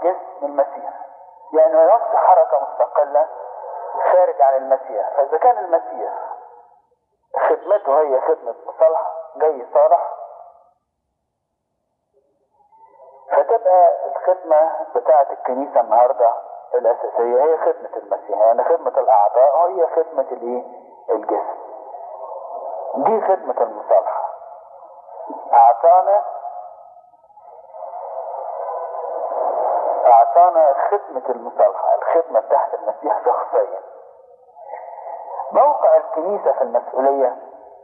جسم المسيح يعني ما يقفش حركة مستقلة خارج عن المسيح فإذا كان المسيح خدمته هي خدمة مصالحة جاي صالح فتبقى الخدمة بتاعة الكنيسة النهاردة الأساسية هي خدمة المسيح يعني خدمة الأعضاء هي خدمة الإيه؟ الجسم دي خدمة المصالحة أعطانا أعطانا خدمة المصالحة الخدمة تحت المسيح شخصيا موقع الكنيسة في المسؤولية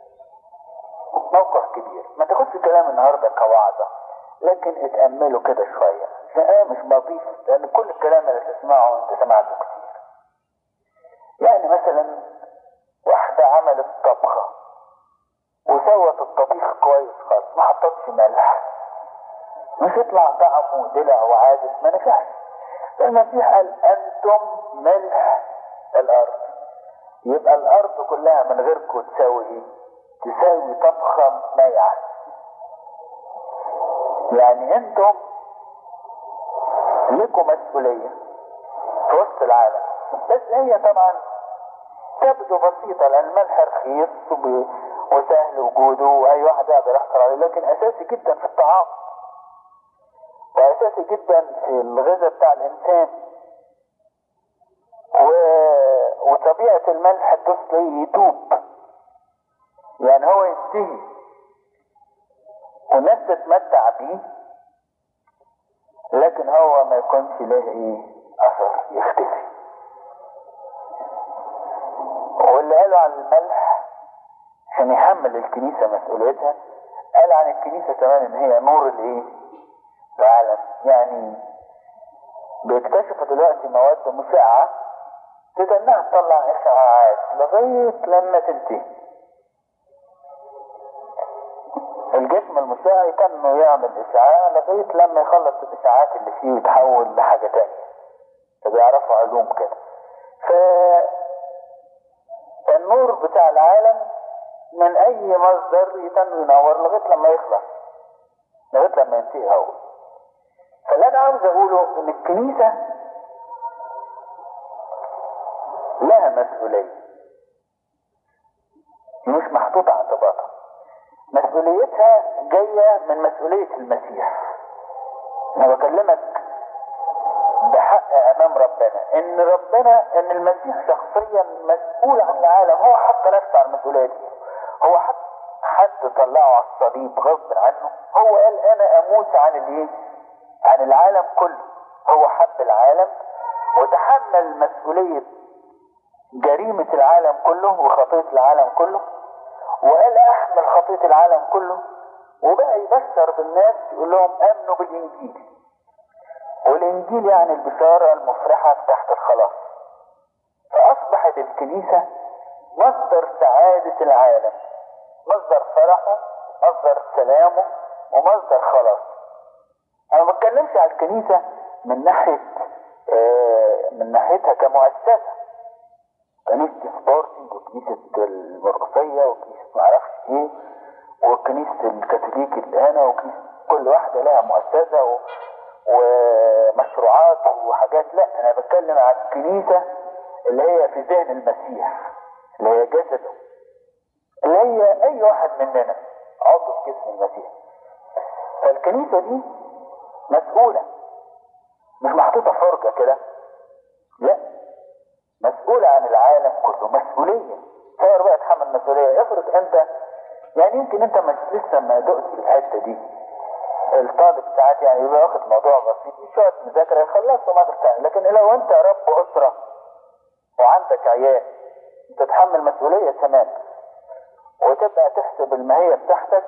موقف كبير ما تاخدش كلام النهاردة كوعظة لكن اتأملوا كده شوية أنا مش بضيف لأن كل الكلام اللي تسمعه أنت سمعته كتير يعني مثلا واحدة عملت طبخة وسوت الطبيخ كويس خالص ما حطتش ملح مش يطلع طعم ودلع وعادس ما نفعش المسيح قال انتم ملح الارض يبقى الارض كلها من غيركم تساوي ايه تساوي طبخة مايعة يعني انتم لكم مسؤولية في وسط العالم بس هي طبعا تبدو بسيطة لأن الملح رخيص وب- وسهل وجوده وأي واحد يقدر يحصل عليه لكن أساسي جدا في الطعام وأساسي جدا في الغذاء بتاع الإنسان و... وطبيعة الملح تصلي يدوب يعني هو ينتهي والناس تتمتع بيه لكن هو ما يكونش له ايه اثر يختفي واللي قالوا عن الملح عشان يحمل الكنيسة مسؤوليتها قال عن الكنيسة كمان ان هي نور الايه العالم يعني بيكتشفوا دلوقتي مواد مشعة تتنها تطلع اشعاعات لغاية لما تنتهي الجسم المشع كانه يعمل اشعاع لغاية لما يخلص الاشعاعات اللي فيه ويتحول لحاجة تانية فبيعرفوا علوم كده فالنور بتاع العالم من اي مصدر يتم ينور لغاية لما يخلص لغاية لما ينتهي هو فاللي انا عاوز اقوله ان الكنيسة لها مسؤولية مش محطوطة اعتباطها مسؤوليتها جاية من مسؤولية المسيح انا بكلمك بحق امام ربنا ان ربنا ان المسيح شخصيا مسؤول عن العالم هو حط نفسه على المسؤولية دي هو حط حد طلعه على الصليب غصب عنه هو قال انا اموت عن الايه عن العالم كله هو حب العالم وتحمل مسؤولية جريمة العالم كله وخطية العالم كله وقال احمل خطية العالم كله وبقى يبشر بالناس يقول لهم امنوا بالانجيل والانجيل يعني البشارة المفرحة تحت الخلاص فاصبحت الكنيسة مصدر سعادة العالم مصدر فرحه مصدر سلامه ومصدر خلاص انا ما بتكلمش على الكنيسة من ناحية آه من ناحيتها كمؤسسة كنيسة سبورتنج وكنيسة المرقصية وكنيسة معرفش ايه وكنيسة الكاثوليك اللي هنا وكنيسة كل واحدة لها مؤسسة و... ومشروعات وحاجات لا انا بتكلم على الكنيسة اللي هي في ذهن المسيح اللي هي جسده اللي هي اي واحد مننا عضو في جسم المسيح فالكنيسة دي مسؤولة مش محطوطة فرجة كده لا مسؤولة عن العالم كله مسؤولية صار بقى تحمل مسؤولية افرض انت يعني يمكن انت مش لسه ما دقت الحتة دي الطالب ساعات يعني يبقى واخد موضوع بسيط شوية مذاكرة يخلصه ما تاني لكن لو انت رب اسرة وعندك عيال تتحمل مسؤولية تمام وتبقى تحسب الماهية بتاعتك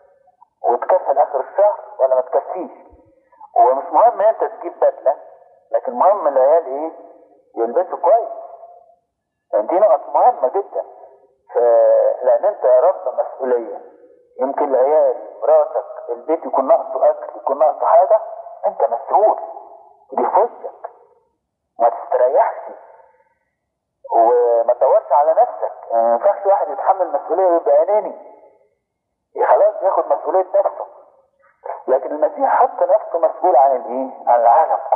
وتكفي اخر الشهر ولا ما تكفيش ومش مهم انت تجيب بدلة لكن مهم العيال ايه يلبسوا كويس يعني دي نقط مهمة جدا ف... لان انت يا رب مسؤولية يمكن العيال مراتك البيت يكون ناقصه اكل يكون ناقصه حاجة انت مسؤول دي في وشك ما تستريحش وما تدورش على نفسك يعني ما ينفعش واحد يتحمل مسؤولية ويبقى اناني خلاص ياخد مسؤولية نفسه لكن المسيح حط نفسه مسؤول عن الايه عن العالم